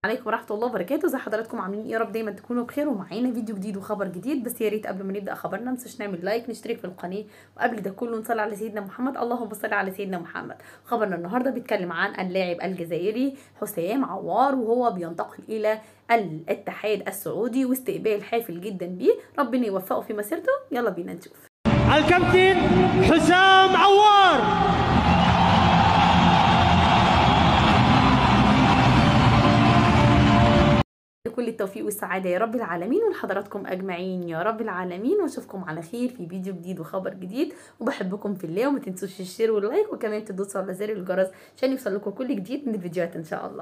عليكم ورحمه الله وبركاته زي حضراتكم عاملين ايه يا رب دايما تكونوا بخير ومعانا فيديو جديد وخبر جديد بس يا ريت قبل ما نبدا خبرنا ما ننساش نعمل لايك نشترك في القناه وقبل ده كله نصلي على سيدنا محمد اللهم صل على سيدنا محمد خبرنا النهارده بيتكلم عن اللاعب الجزائري حسام عوار وهو بينتقل الى الاتحاد السعودي واستقبال حافل جدا بيه ربنا يوفقه في مسيرته يلا بينا نشوف الكابتن حسام عوار كل التوفيق والسعادة يا رب العالمين ولحضراتكم أجمعين يا رب العالمين وأشوفكم على خير في فيديو جديد وخبر جديد وبحبكم في الله وما تنسوش الشير واللايك وكمان تدوسوا على زر الجرس عشان يوصل لكم كل جديد من الفيديوهات إن شاء الله